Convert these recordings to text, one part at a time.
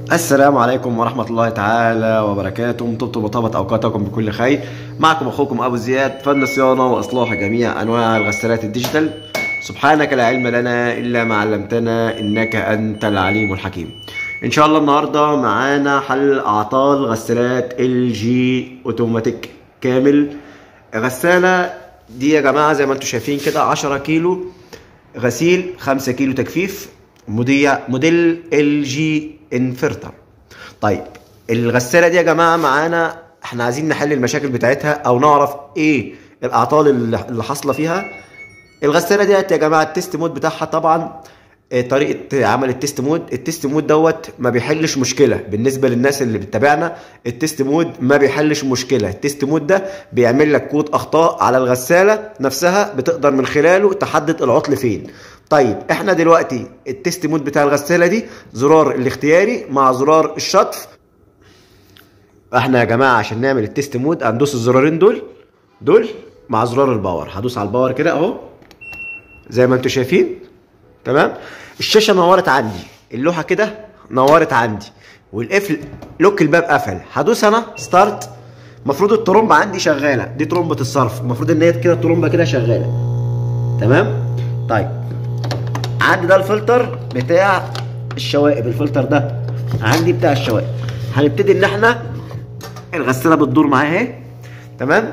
السلام عليكم ورحمة الله تعالى وبركاته طبتم وطابت أوقاتكم بكل خير معكم أخوكم أبو زياد فن صيانة وإصلاح جميع أنواع الغسالات الديجيتال سبحانك لا علم لنا إلا ما علمتنا إنك أنت العليم الحكيم إن شاء الله النهاردة معانا حل أعطال غسالات ال جي أوتوماتيك كامل غسالة دي يا جماعة زي ما انتم شايفين كده 10 كيلو غسيل 5 كيلو تجفيف موديل موديل ال جي انفرتر طيب الغساله دي يا جماعه معانا احنا عايزين نحل المشاكل بتاعتها او نعرف ايه الاعطال اللي اللي حاصله فيها الغساله ديت يا جماعه التست مود بتاعها طبعا آه، طريقه عمل التست مود التست مود دوت ما بيحلش مشكله بالنسبه للناس اللي بتتابعنا التست مود ما بيحلش مشكله التست مود ده بيعمل لك كود اخطاء على الغساله نفسها بتقدر من خلاله تحدد العطل فين طيب احنا دلوقتي التست مود بتاع الغساله دي زرار الاختياري مع زرار الشطف احنا يا جماعه عشان نعمل التست مود هندوس الزرارين دول دول مع زرار الباور هدوس على الباور كده اهو زي ما انتم شايفين تمام الشاشه نورت عندي اللوحه كده نورت عندي والقفل لوك الباب قفل هدوس انا ستارت المفروض الترومبه عندي شغاله دي ترومبه الصرف المفروض ان هي كده الترومبه كده شغاله تمام طيب عندي ده الفلتر بتاع الشوائب الفلتر ده عندي بتاع الشوائب هنبتدي ان احنا الغساله بتدور معايا اهي تمام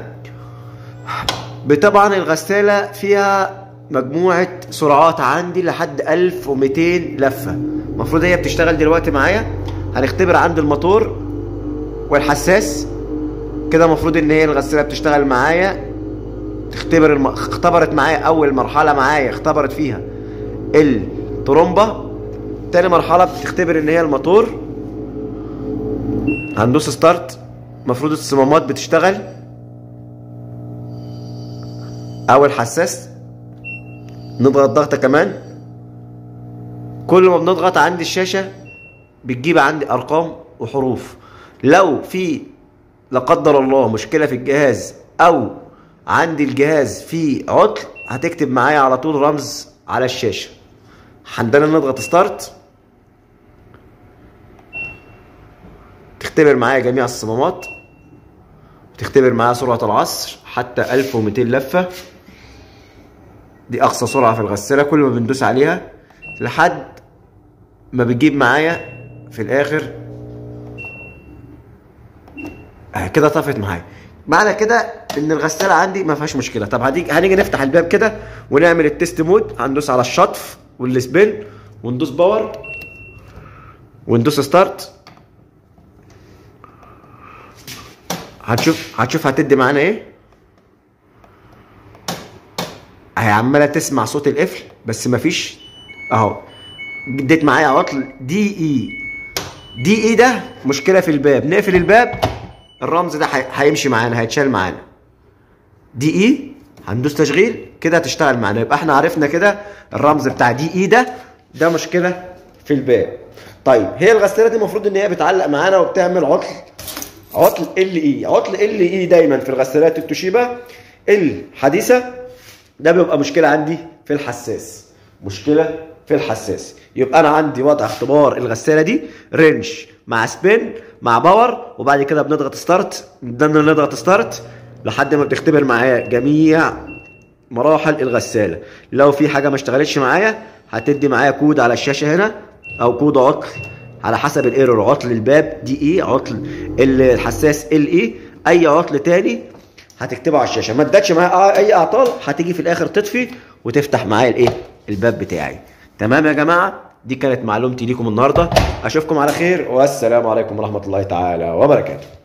طبعا الغساله فيها مجموعه سرعات عندي لحد 1200 لفه المفروض هي بتشتغل دلوقتي معايا هنختبر عند الموتور والحساس كده المفروض ان هي الغساله بتشتغل معايا تختبر الم... اختبرت معايا اول مرحله معايا اختبرت فيها الترومبه تاني مرحله بتختبر ان هي الموتور هندوس ستارت المفروض الصمامات بتشتغل اول حساس نضغط ضغطه كمان كل ما بنضغط عندي الشاشه بتجيب عندي ارقام وحروف لو في لا قدر الله مشكله في الجهاز او عندي الجهاز فيه عطل هتكتب معايا على طول رمز على الشاشه عندنا نضغط ستارت تختبر معايا جميع الصمامات تختبر معايا سرعه العصر حتى 1200 لفه دي اقصى سرعه في الغساله كل ما بندوس عليها لحد ما بتجيب معايا في الاخر آه كده طفت معايا معنى كده ان الغساله عندي ما فيهاش مشكله طب هنيجي هنيجي نفتح الباب كده ونعمل التست مود هندوس على الشطف والسبين وندوس باور وندوس ستارت هتشوف هتشوف هتدي معانا ايه هي عماله تسمع صوت القفل بس مفيش اهو اديت معايا عطل دي اي دي اي ده مشكله في الباب نقفل الباب الرمز ده هي- هيمشي معانا هيتشال معانا دي اي هندوس تشغيل كده هتشتغل معانا يبقى احنا عرفنا كده الرمز بتاع دي اي ده ده مشكله في الباب طيب هي الغساله دي المفروض ان هي بتعلق معانا وبتعمل عطل عطل ال اي عطل ال اي دايما في الغسالات التوشيبا الحديثه ده بيبقى مشكله عندي في الحساس مشكله في الحساس يبقى انا عندي وضع اختبار الغساله دي رينش مع سبين مع باور وبعد كده بنضغط ستارت بدنا نضغط ستارت لحد ما بتختبر معايا جميع مراحل الغساله لو في حاجه ما اشتغلتش معايا هتدي معايا كود على الشاشه هنا او كود عطل على حسب الايرور عطل الباب دي اي عطل الحساس ال اي اي عطل تاني هتكتبه على الشاشه ما ادتش معايا اي اعطال هتيجي في الاخر تطفي وتفتح معايا الايه الباب بتاعي تمام يا جماعه دي كانت معلومتي ليكم النهارده اشوفكم على خير والسلام عليكم ورحمه الله تعالى وبركاته